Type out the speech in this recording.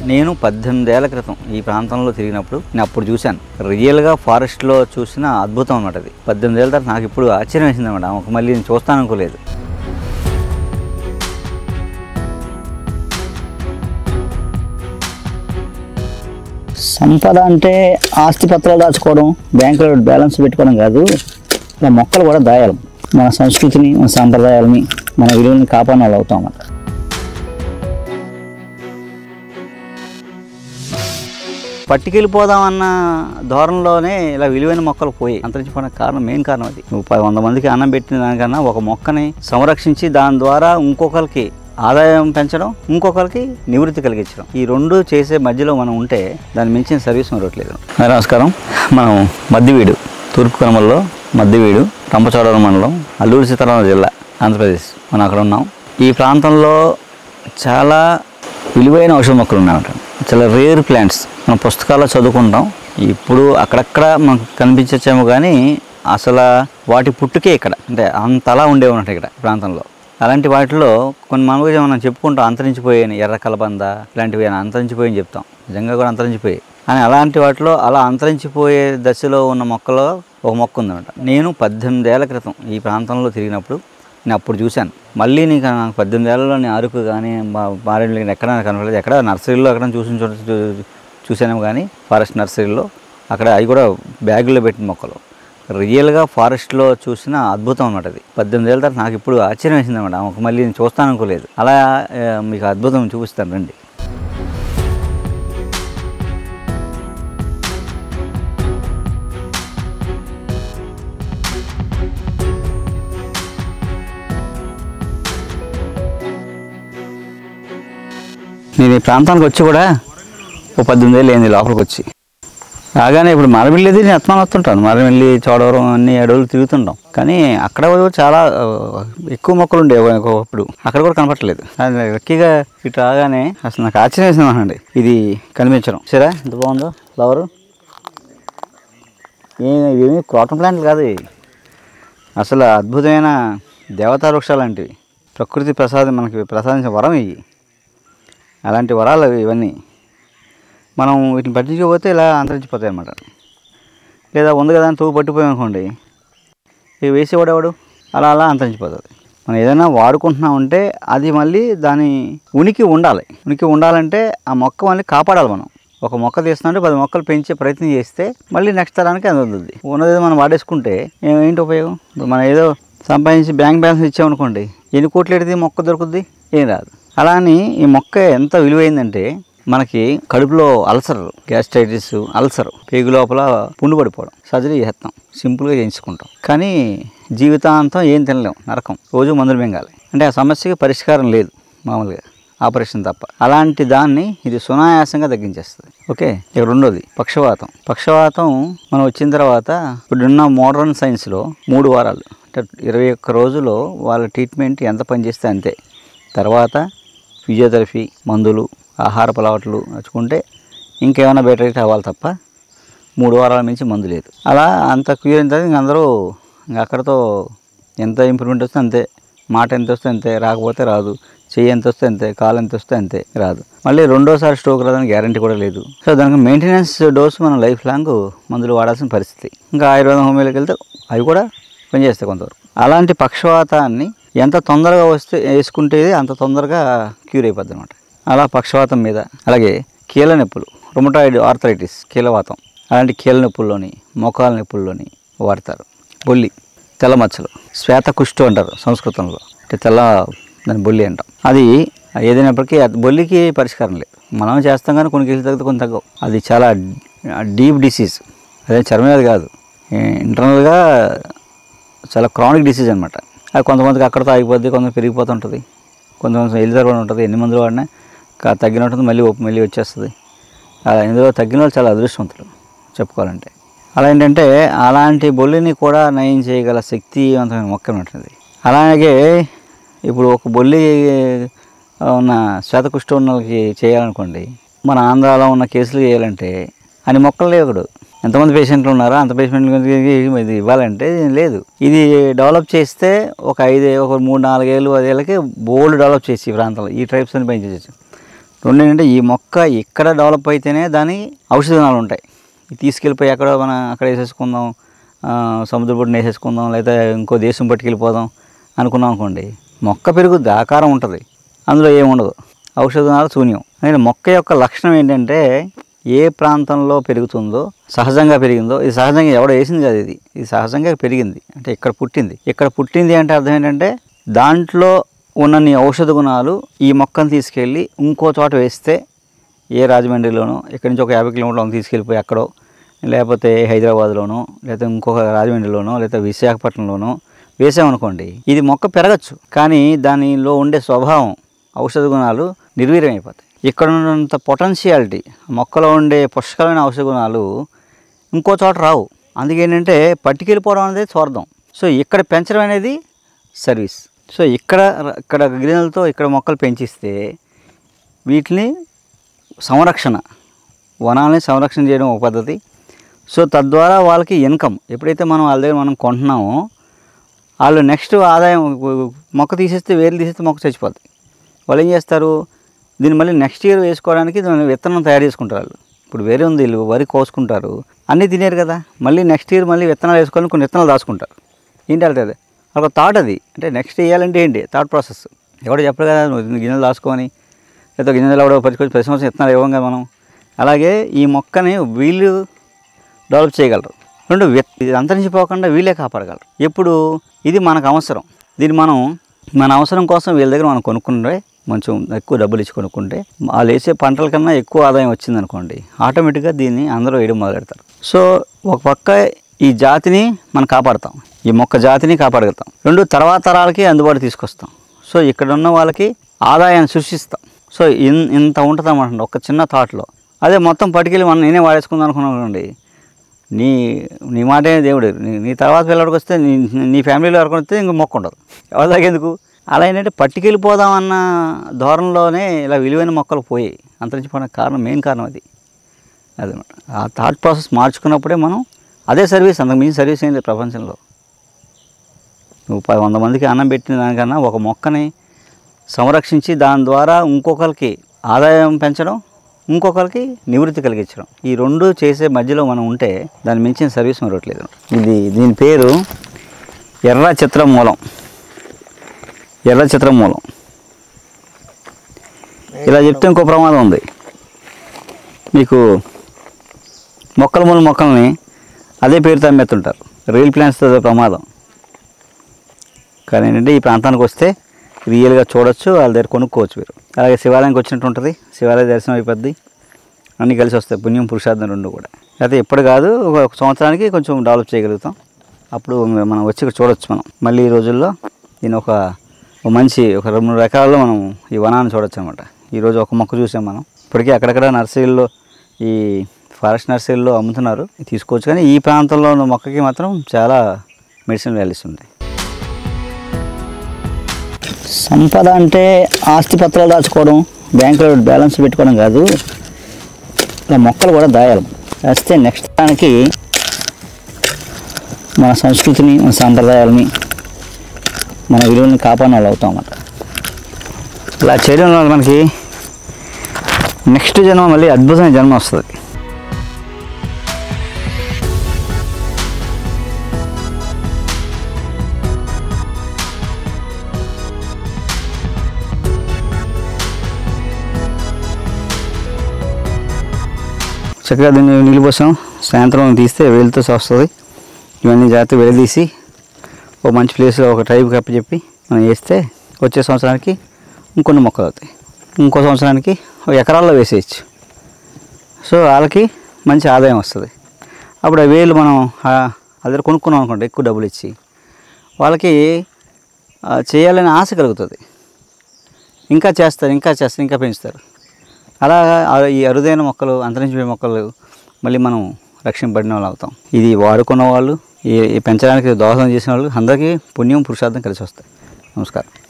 నేను పద్దెనిమిది ఏళ్ల క్రితం ఈ ప్రాంతంలో తిరిగినప్పుడు నేను అప్పుడు చూశాను రియల్గా ఫారెస్ట్లో చూసిన అద్భుతం అన్నమాట అది పద్దెనిమిది ఏళ్ళ తర్వాత నాకు ఇప్పుడు ఆశ్చర్యం వేసింది అనమాట ఒక మళ్ళీ నేను చూస్తాను అనుకోలేదు సంపద అంటే ఆస్తి పత్రాలు దాచుకోవడం బ్యాంకులో బ్యాలెన్స్ పెట్టుకోవడం కాదు ఇలా మొక్కలు కూడా దాయాలి మన సంస్కృతిని మన సాంప్రదాయాలని మన విలువల్ని కాపాడిన వాళ్ళు అవుతాం అన్నమాట పట్టుకెళ్ళిపోదామన్న ధోరణిలోనే ఇలా విలువైన మొక్కలు పోయి అంతరించిపోవడానికి కారణం మెయిన్ కారణం అది నువ్వు పది వంద మందికి అన్నం పెట్టిన దానికన్నా ఒక మొక్కని సంరక్షించి దాని ద్వారా ఇంకొకరికి ఆదాయం పెంచడం ఇంకొకరికి నివృత్తి కలిగించడం ఈ రెండు చేసే మధ్యలో మనం ఉంటే దాన్ని మించిన సర్వీస్ మరొకట్లేదు నమస్కారం మనం మద్దివీడు తూర్పు కనుమల్లో మద్దివీడు రంపచోడవరం మండలం అల్లూరు సీతారామ జిల్లా ఆంధ్రప్రదేశ్ మనం అక్కడ ఉన్నాం ఈ ప్రాంతంలో చాలా విలువైన ఔషధ మొక్కలు ఉన్నాయన్నమాట చాలా రేర్ ప్లాంట్స్ మనం పుస్తకాల్లో చదువుకుంటాం ఇప్పుడు అక్కడక్కడ మనకు కనిపించచ్చేమో కానీ అసలు వాటి పుట్టుకే ఇక్కడ అంటే అంతలా ఉండేవి ఉన్నట్టు ఇక్కడ ఈ ప్రాంతంలో అలాంటి వాటిలో కొన్ని మామూలుగా మనం చెప్పుకుంటాం అంతరించిపోయాయి ఎర్ర కలబంద ఇలాంటివి అని అంతరించిపోయి చెప్తాం నిజంగా కూడా అంతరించిపోయాయి అని అలాంటి వాటిలో అలా అంతరించిపోయే దశలో ఉన్న మొక్కలో ఒక మొక్క ఉందన్నమాట నేను పద్దెనిమిది ఏళ్ల క్రితం ఈ ప్రాంతంలో తిరిగినప్పుడు నేను అప్పుడు చూశాను మళ్ళీ నీకు నాకు పద్దెనిమిది ఏళ్ళలో నేను అరకు కానీ మారేళ్ళు కానీ ఎక్కడ కనపడలేదు ఎక్కడ నర్సరీలో ఎక్కడ చూసిన చోట చూ- చూశాను కానీ ఫారెస్ట్ నర్సరీలో అక్కడ అవి కూడా బ్యాగుల్లో పెట్టిన మొక్కలు రియల్గా ఫారెస్ట్లో చూసిన అద్భుతం అన్నమాట అది పద్దెనిమిది ఏళ్ళ తర్వాత నాకు ఇప్పుడు ఆశ్చర్యం వేసింది అనమాట ఒక మళ్ళీ నేను చూస్తాను అనుకోలేదు అలా ఆ, మీకు అద్భుతం చూపిస్తాను రండి నేను ఈ ప్రాంతానికి వచ్చి కూడా ఓ పద్దెనిమిది ఏళ్ళు అయింది లోపలికి వచ్చి రాగానే ఇప్పుడు మరమిల్లిది నేను అత్మానం వస్తుంటాను మరమిల్లి చోడవరం అన్ని అడవులు తిరుగుతుంటాం కానీ అక్కడ కూడా చాలా ఆ, ఎక్కువ మొక్కలు ఉండేవి ఒకప్పుడు అక్కడ కూడా కనపట్లేదు అది లక్కీగా ఇటు రాగానే అసలు నాకు ఆశ్చర్యం వేసిందండి ఇది కనిపించడం సరే ఎంత బాగుందో ఫ్లవరు ఏ ఇవేమి క్రోటన్ ప్లాంట్లు కాదు ఇవి. అసలు అద్భుతమైన దేవతా వృక్షాలు లాంటివి ప్రకృతి ప్రసాదం మనకి ప్రసాదించిన వరం ఇవి అలాంటి వరాలు అవి ఇవన్నీ మనం వీటిని పట్టించుకోకపోతే ఇలా అంతరించిపోతాయి అన్నమాట లేదా ఉంది కదా అని తవ్వు పట్టిపోయాం అనుకోండి ఇవి వేసేవాడేవాడు అలా అలా అంతరించిపోతుంది మనం ఏదైనా వాడుకుంటున్నామంటే అది మళ్ళీ దాని ఉనికి ఉండాలి ఉనికి ఉండాలంటే ఆ మొక్క మళ్ళీ కాపాడాలి మనం ఒక మొక్క తీస్తున్నామంటే పది మొక్కలు పెంచే ప్రయత్నం చేస్తే మళ్ళీ నెక్స్ట్ తరానికి అది వద్దుద్ది ఉన్నది మనం వాడేసుకుంటే ఏ- ఏంటి ఉపయోగం ఇప్పుడు మనం ఏదో సంపాదించి బ్యాంక్ బ్యాలెన్స్ ఇచ్చామనుకోండి ఎన్ని కోట్లు ఎడితే మొక్క దొరుకుద్ది ఏం రాదు అలా అని ఈ మొక్క ఎంత విలువైందంటే మనకి కడుపులో అల్సర్ గ్యాస్ట్రైటిస్ అల్సర్ పేగు లోపల పుండు పడిపోవడం సర్జరీ చేస్తాం సింపుల్గా చేయించుకుంటాం కానీ జీవితాంతం ఏం తినలేం నరకం రోజు మందులు మింగాలి అంటే ఆ సమస్యకి పరిష్కారం లేదు మామూలుగా ఆపరేషన్ తప్ప అలాంటి దాన్ని ఇది సునాయాసంగా తగ్గించేస్తుంది ఓకే ఇక రెండోది పక్షవాతం పక్షవాతం మనం వచ్చిన తర్వాత ఇప్పుడున్న మోడర్న్ సైన్స్లో మూడు వారాలు అంటే ఇరవై ఒక్క రోజులో వాళ్ళ ట్రీట్మెంట్ ఎంత పనిచేస్తే అంతే తర్వాత ఫిజియోథెరపీ మందులు ఆహార అలవాట్లు నచ్చుకుంటే ఇంకేమైనా బెటర్ అయితే అవ్వాలి తప్ప మూడు వారాల మించి మందు లేదు అలా అంత క్యూర్ అయిన తర్వాత ఇంక అందరూ ఇంక అక్కడతో ఎంత ఇంప్రూవ్మెంట్ వస్తే అంతే మాట ఎంత వస్తే అంతే రాకపోతే రాదు చెయ్యి ఎంత వస్తే అంతే కాలు ఎంత వస్తే అంతే రాదు మళ్ళీ రెండోసారి స్ట్రోక్ రాదని గ్యారంటీ కూడా లేదు సో దానికి మెయింటెనెన్స్ డోస్ మనం లైఫ్ లాంగ్ మందులు వాడాల్సిన పరిస్థితి ఇంకా ఆయుర్వేదం హోమియోలోకి వెళ్తే అవి కూడా పనిచేస్తాయి కొంతవరకు అలాంటి పక్షవాతాన్ని ఎంత తొందరగా వస్తే వేసుకుంటే అంత తొందరగా క్యూర్ అయిపోద్ది అనమాట అలా పక్షవాతం మీద అలాగే కీళ్ళ నొప్పులు రొమటాయిడ్ ఆర్థరైటిస్ కీలవాతం అలాంటి కీళ్ళ నొప్పుల్లోని మోకాల నొప్పుల్లోని వాడతారు బొల్లి తెల్ల మచ్చలు శ్వేత కుష్టు అంటారు సంస్కృతంలో అంటే తెల్ల దాని బొల్లి అంటాం అది ఏదైనప్పటికీ అది బొల్లికి పరిష్కారం లేదు మనం చేస్తాం కానీ కొన్ని కేసులు తగ్గితే కొన్ని తగ్గవు అది చాలా డీప్ డిసీజ్ అదే చర్మవ్యాధి కాదు ఇంటర్నల్గా చాలా క్రానిక్ డిసీజ్ అనమాట అది కొంతమందికి అక్కడతో ఆగిపోద్ది కొంతమంది పెరిగిపోతుంటుంది కొంతమంది ఎల్జర్ కూడా ఉంటుంది ఎన్ని మందులు వాడినా కా- తగ్గినట్టుంది మళ్ళీ ఒప్- మళ్ళీ వచ్చేస్తుంది అలా ఇందులో తగ్గిన వాళ్ళు చాలా అదృష్టవంతులు చెప్పుకోవాలంటే అలా ఏంటంటే అలాంటి బొల్లిని కూడా నయం చేయగల శక్తివంతమైన మొక్క ఉంటుంది అలాగే ఇప్పుడు ఒక బొల్లి ఉన్న శ్వేతకుష్ఠ ఉన్న వాళ్ళకి చేయాలనుకోండి మన ఆంధ్రాలో ఉన్న కేసులు చేయాలంటే అన్ని మొక్కలు లేవు ఇక్కడ ఎంతమంది పేషెంట్లు ఉన్నారో అంత పేషెంట్లకి ఇది ఇవ్వాలంటే ఇది లేదు ఇది డెవలప్ చేస్తే ఒక ఐదు ఒక మూడు నాలుగేళ్ళు ఐదేళ్ళకి బోల్డ్ డెవలప్ చేసి ఈ ప్రాంతంలో ఈ ట్రైబ్స్ అని పెంచవచ్చు రెండు ఏంటంటే ఈ మొక్క ఇక్కడ డెవలప్ అయితేనే దాని ఔషధ గుణాలు ఉంటాయి ఇది తీసుకెళ్ళిపోయి ఎక్కడ మనం అక్కడ వేసేసుకుందాం ఆ, సముద్ర పొట్టుని వేసేసుకుందాం లేదా ఇంకో దేశం పట్టుకెళ్ళిపోదాం అనుకున్నాం అనుకోండి మొక్క పెరుగుద్ది ఆకారం ఉంటుంది అందులో ఏముండదు ఔషధ గుణాలు శూన్యం అయితే మొక్క యొక్క లక్షణం ఏంటంటే ఏ ప్రాంతంలో పెరుగుతుందో సహజంగా పెరిగిందో ఇది సహజంగా ఎవడో వేసింది కాదు ఇది ఇది సహజంగా పెరిగింది అంటే ఇక్కడ పుట్టింది ఇక్కడ పుట్టింది అంటే అర్థం ఏంటంటే దాంట్లో ఉన్నన్ని ఔషధ గుణాలు ఈ మొక్కను తీసుకెళ్ళి ఇంకో చోట వేస్తే ఏ రాజమండ్రిలోనో ఇక్కడి నుంచి ఒక యాభై కిలోమీటర్లను తీసుకెళ్ళిపోయి అక్కడో లేకపోతే హైదరాబాద్లోనో లేకపోతే ఇంకొక రాజమండ్రిలోనో లేకపోతే విశాఖపట్నంలోనో వేసామనుకోండి ఇది మొక్క పెరగచ్చు కానీ దానిలో ఉండే స్వభావం ఔషధ గుణాలు నిర్వీర్యం అయిపోతాయి ఇక్కడ ఉన్నంత పొటెన్షియాలిటీ మొక్కలో ఉండే పుష్కలమైన ఔషధ గుణాలు ఇంకో చోట రావు అందుకేంటంటే పట్టుకెళ్ళిపోవడం అనేది స్వార్థం సో ఇక్కడ పెంచడం అనేది సర్వీస్ సో ఇక్కడ ఇక్కడ గిరిజనులతో ఇక్కడ మొక్కలు పెంచిస్తే వీటిని సంరక్షణ వనాలని సంరక్షణ చేయడం ఒక పద్ధతి సో తద్వారా వాళ్ళకి ఇన్కమ్ ఎప్పుడైతే మనం వాళ్ళ దగ్గర మనం కొంటున్నామో వాళ్ళు నెక్స్ట్ ఆదాయం మొక్క తీసేస్తే వేర్లు తీసేస్తే మొక్క చచ్చిపోద్ది వాళ్ళు ఏం చేస్తారు దీన్ని మళ్ళీ నెక్స్ట్ ఇయర్ వేసుకోవడానికి దాని విత్తనం తయారు చేసుకుంటారు వాళ్ళు ఇప్పుడు వేరే ఉంది వీళ్ళు వరి కోసుకుంటారు అన్నీ తినేరు కదా మళ్ళీ నెక్స్ట్ ఇయర్ మళ్ళీ విత్తనాలు వేసుకొని కొన్ని విత్తనాలు దాచుకుంటారు ఏంటి అంటే ఒక థాట్ అది అంటే నెక్స్ట్ వేయాలంటే ఏంటి థాట్ ప్రాసెస్ ఎవడో చెప్పరు కదా నువ్వు గిన్నెలు దాచుకొని లేదా గిన్నెలు ఎవడో పట్టుకొచ్చి ప్రతి సంవత్సరం విత్తనాలు ఇవ్వం కదా మనం అలాగే ఈ మొక్కని వీళ్ళు డెవలప్ చేయగలరు రెండు విత్- ఇది అంతరించిపోకుండా వీళ్ళే కాపాడగలరు ఎప్పుడు ఇది మనకు అవసరం దీన్ని మనం మన అవసరం కోసం వీళ్ళ దగ్గర మనం కొనుక్కుంటే కొంచెం ఎక్కువ డబ్బులు ఇచ్చి కొనుక్కుంటే వాళ్ళు వేసే పంటల కన్నా ఎక్కువ ఆదాయం వచ్చిందనుకోండి ఆటోమేటిక్గా దీన్ని అందరూ వేయడం మొదలెడతారు సో ఒక పక్క ఈ జాతిని మనం కాపాడుతాం ఈ మొక్క జాతిని కాపాడగలుగుతాం రెండు తర్వాత తరాలకి అందుబాటు తీసుకొస్తాం సో ఇక్కడ ఉన్న వాళ్ళకి ఆదాయాన్ని సృష్టిస్తాం సో ఇన్ ఇంత ఉంటుంది అన్నమాట ఒక చిన్న థాట్లో అదే మొత్తం పట్టుకెళ్ళి మనం నేనే వాడేసుకుందాం అనుకున్నాను అనుకోండి నీ నీ మాటే దేవుడు నీ నీ తర్వాత పిల్లడికి వస్తే నీ నీ ఫ్యామిలీలో ఎవరికి వస్తే ఇంక మొక్క ఉండదు ఎవరి దాకా ఎందుకు అలా ఏంటంటే పట్టుకెళ్ళిపోదామన్న ధోరణిలోనే ఇలా విలువైన మొక్కలు పోయాయి అంతరించిపోవడానికి కారణం మెయిన్ కారణం అది అదనమాట ఆ థాట్ ప్రాసెస్ మార్చుకున్నప్పుడే మనం అదే సర్వీస్ అంతకు మించి సర్వీస్ ఏం లేదు ప్రపంచంలో నువ్వు పది వంద మందికి అన్నం పెట్టిన దానికన్నా ఒక మొక్కని సంరక్షించి దాని ద్వారా ఇంకొకరికి ఆదాయం పెంచడం ఇంకొకరికి నివృత్తి కలిగించడం ఈ రెండు చేసే మధ్యలో మనం ఉంటే దాన్ని మించిన సర్వీస్ మరొకట్లేదు ఇది దీని పేరు ఎర్ర చిత్ర మూలం ఎర్ర చిత్ర మూలం ఇలా చెప్తే ఇంకో ప్రమాదం ఉంది మీకు మొక్కల మూల మొక్కల్ని అదే పేరుతో అమ్మేస్తుంటారు రియల్ ప్లాంట్స్తో అదే ప్రమాదం కానీ ఏంటంటే ఈ ప్రాంతానికి వస్తే రియల్గా చూడొచ్చు వాళ్ళ దగ్గర కొనుక్కోవచ్చు మీరు అలాగే శివాలయానికి వచ్చినట్టు ఉంటుంది శివాలయ దర్శనం అయిపోద్ది అన్నీ కలిసి వస్తాయి పుణ్యం పురుషార్థం రెండు కూడా అయితే ఇప్పుడు కాదు ఒక ఒక సంవత్సరానికి కొంచెం డెవలప్ చేయగలుగుతాం అప్పుడు మనం వచ్చి ఇక్కడ చూడొచ్చు మనం మళ్ళీ ఈ రోజుల్లో దీని ఒక ఒక మంచి ఒక రెండు మూడు రకాలలో మనం ఈ వనాన్ని చూడొచ్చు అనమాట ఈరోజు ఒక మొక్క చూసాం మనం ఇప్పటికీ అక్కడక్కడ నర్సరీల్లో ఈ ఫారెస్ట్ నర్సరీల్లో అమ్ముతున్నారు తీసుకోవచ్చు కానీ ఈ ప్రాంతంలో ఉన్న మొక్కకి మాత్రం చాలా మెడిసిన్ వాల్యూస్ ఉంటాయి సంపద అంటే ఆస్తి పత్రాలు దాచుకోవడం బ్యాంకులో బ్యాలెన్స్ పెట్టుకోవడం కాదు ఇలా మొక్కలు కూడా దాయాలి వేస్తే నెక్స్ట్ దానికి మన సంస్కృతిని మన సాంప్రదాయాలని మన విలువల్ని కాపాడిన వాళ్ళు అవుతాం అన్నమాట ఇలా చేయడం వల్ల మనకి నెక్స్ట్ జన్మ మళ్ళీ అద్భుతమైన జన్మ వస్తుంది చక్కగా దీన్ని నీళ్ళు పోసాం సాయంత్రం తీస్తే వేలుతో వస్తుంది ఇవన్నీ జాగ్రత్త వెలదీసి ఓ మంచి ప్లేస్లో ఒక ట్రైబ్కి అప్పచెప్పి మనం వేస్తే వచ్చే సంవత్సరానికి ఇంకొన్ని మొక్కలు అవుతాయి ఇంకో సంవత్సరానికి ఒక ఎకరాల్లో వేసేయచ్చు సో వాళ్ళకి మంచి ఆదాయం వస్తుంది అప్పుడు ఆ వేలు మనం అదే కొనుక్కున్నాం అనుకోండి ఎక్కువ డబ్బులు ఇచ్చి వాళ్ళకి ఆ, చేయాలని ఆశ కలుగుతుంది ఇంకా చేస్తారు ఇంకా చేస్తారు ఇంకా పెంచుతారు అలా ఆ- ఈ అరుదైన మొక్కలు అంతరించిపోయే మొక్కలు మళ్ళీ మనం రక్షింపబడిన వాళ్ళు అవుతాం ఇది వాడుకున్న వాళ్ళు ఈ ఈ పెంచడానికి దోహదం చేసిన వాళ్ళు అందరికీ పుణ్యం పురుషార్థం కలిసి వస్తాయి నమస్కారం